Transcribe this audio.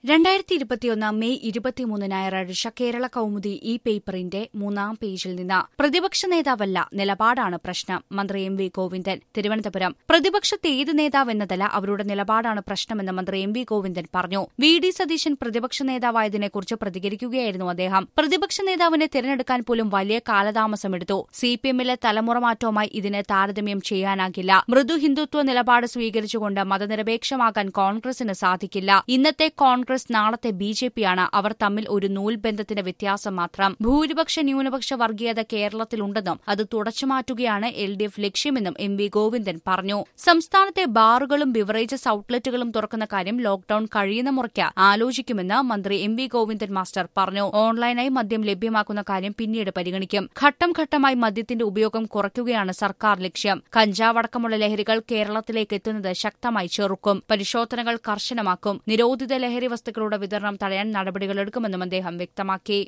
രണ്ടായിരത്തി ഇരുപത്തിയൊന്ന് മെയ് ഇരുപത്തിമൂന്ന് ഞായറാഴ്ച കേരള കൌമുദി ഈ പേപ്പറിന്റെ മൂന്നാം പേജിൽ നിന്ന് പ്രതിപക്ഷ നേതാവല്ല നിലപാടാണ് പ്രശ്നം മന്ത്രി എം വി ഗോവിന്ദൻ തിരുവനന്തപുരം പ്രതിപക്ഷത്തെ ഏത് നേതാവെന്നതല്ല അവരുടെ നിലപാടാണ് പ്രശ്നമെന്ന് മന്ത്രി എം വി ഗോവിന്ദൻ പറഞ്ഞു വി ഡി സതീശൻ പ്രതിപക്ഷ നേതാവായതിനെക്കുറിച്ച് പ്രതികരിക്കുകയായിരുന്നു അദ്ദേഹം പ്രതിപക്ഷ നേതാവിനെ തിരഞ്ഞെടുക്കാൻ പോലും വലിയ കാലതാമസമെടുത്തു സി പി എമ്മിലെ തലമുറ മാറ്റവുമായി ഇതിന് താരതമ്യം ചെയ്യാനാകില്ല മൃദു ഹിന്ദുത്വ നിലപാട് സ്വീകരിച്ചുകൊണ്ട് മതനിരപേക്ഷമാകാൻ കോൺഗ്രസിന് സാധിക്കില്ല ഇന്നത്തെ കോൺഗ്രസ് നാളത്തെ ബി ജെ പിയാണ് അവർ തമ്മിൽ ഒരു നൂൽബന്ധത്തിന്റെ വ്യത്യാസം മാത്രം ഭൂരിപക്ഷ ന്യൂനപക്ഷ വർഗീയത കേരളത്തിലുണ്ടെന്നും അത് തുടച്ചുമാറ്റുകയാണ് എൽ ഡി എഫ് ലക്ഷ്യമെന്നും എം വി ഗോവിന്ദൻ പറഞ്ഞു സംസ്ഥാനത്തെ ബാറുകളും ബിവറേജസ് ഔട്ട്ലെറ്റുകളും തുറക്കുന്ന കാര്യം ലോക്ഡൌൺ കഴിയുന്ന മുറയ്ക്ക് ആലോചിക്കുമെന്ന് മന്ത്രി എം വി ഗോവിന്ദൻ മാസ്റ്റർ പറഞ്ഞു ഓൺലൈനായി മദ്യം ലഭ്യമാക്കുന്ന കാര്യം പിന്നീട് പരിഗണിക്കും ഘട്ടം ഘട്ടമായി മദ്യത്തിന്റെ ഉപയോഗം കുറയ്ക്കുകയാണ് സർക്കാർ ലക്ഷ്യം കഞ്ചാവടക്കമുള്ള ലഹരികൾ കേരളത്തിലേക്ക് എത്തുന്നത് ശക്തമായി ചെറുക്കും പരിശോധനകൾ കർശനമാക്കും നിരോധിത ലഹരി വസ്തുക്കളുടെ വിതരണം തടയാൻ നടപടികളെടുക്കുമെന്നും അദ്ദേഹം വ്യക്തമാക്കി